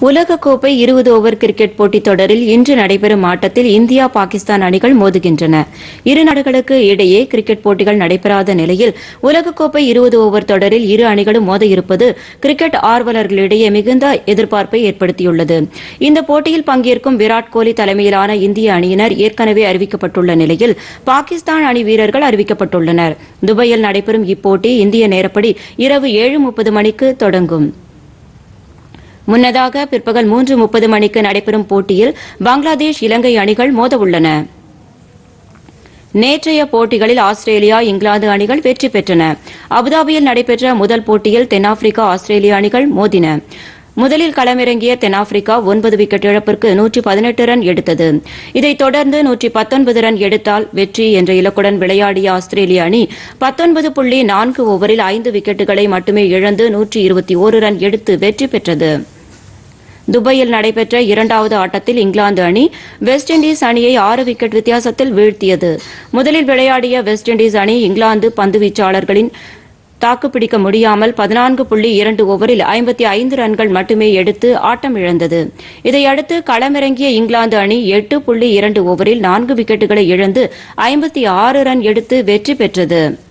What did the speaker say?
உலகக்கோப்பை இருபது over cricket போட்டித் தொடரில் இன்று நடைபெறும் ஆட்டத்தில் இந்தியா பாகிஸ்தான் அணிகள் மோதுகின்றன இரு நாடுகளுக்கு இடையே கிரிக்கெட் போட்டிகள் நடைபெறாத நிலையில் உலகக்கோப்பை இருபது ஓவர் தொடரில் இரு அணிகளும் மோத இருப்பது கிரிக்கெட் ஆர்வலர்களிடையே மிகுந்த எதிர்பார்ப்பை ஏற்படுத்தியுள்ளது இந்த போட்டியில் பங்கேற்கும் விராட் கோலி தலைமையிலான இந்திய அணியினர் ஏற்கனவே அறிவிக்கப்பட்டுள்ள நிலையில் பாகிஸ்தான் அணி வீரர்கள் அறிவிக்கப்பட்டுள்ளனர் துபாயில் நடைபெறும் இப்போட்டி இந்திய நேரப்படி இரவு ஏழு முப்பது மணிக்கு தொடங்கும் முன்னதாக பிற்பகல் மூன்று முப்பது மணிக்கு நடைபெறும் போட்டியில் பங்களாதேஷ் இலங்கை அணிகள் மோதவுள்ளன நேற்றைய போட்டிகளில் ஆஸ்திரேலியா இங்கிலாந்து அணிகள் வெற்றி பெற்றன அபுதாபியில் நடைபெற்ற முதல் போட்டியில் தென்னாப்பிரிக்கா ஆஸ்திரேலிய அணிகள் மோதின முதலில் களமிறங்கிய தென்னாப்பிரிக்கா ஒன்பது விக்கெட் இழப்பிற்கு நூற்றி பதினெட்டு ரன் எடுத்தது இதைத் தொடர்ந்து நூற்றி பத்தொன்பது ரன் எடுத்தால் வெற்றி என்ற இலக்குடன் விளையாடிய ஆஸ்திரேலிய அணி பத்தொன்பது புள்ளி நான்கு ஓவரில் ஐந்து விக்கெட்டுகளை மட்டுமே இழந்து நூற்றி இருபத்தி ஒரு ரன் எடுத்து வெற்றி பெற்றது துபாயில் நடைபெற்ற இரண்டாவது ஆட்டத்தில் இங்கிலாந்து அணி வெஸ்ட் இண்டீஸ் அணியை ஆறு விக்கெட் வித்தியாசத்தில் வீழ்த்தியது முதலில் விளையாடிய வெஸ்ட் இண்டீஸ் அணி இங்கிலாந்து பந்துவீச்சாளர்களின் தாக்குப்பிடிக்க முடியாமல் பதினான்கு புள்ளி இரண்டு ஓவரில் ஐம்பத்தி ஐந்து ரன்கள் மட்டுமே எடுத்து ஆட்டம் இழந்தது இதையடுத்து களமிறங்கிய இங்கிலாந்து அணி எட்டு புள்ளி இரண்டு ஓவரில் நான்கு விக்கெட்டுகளை இழந்து ஐம்பத்தி ஆறு ரன் எடுத்து வெற்றி பெற்றது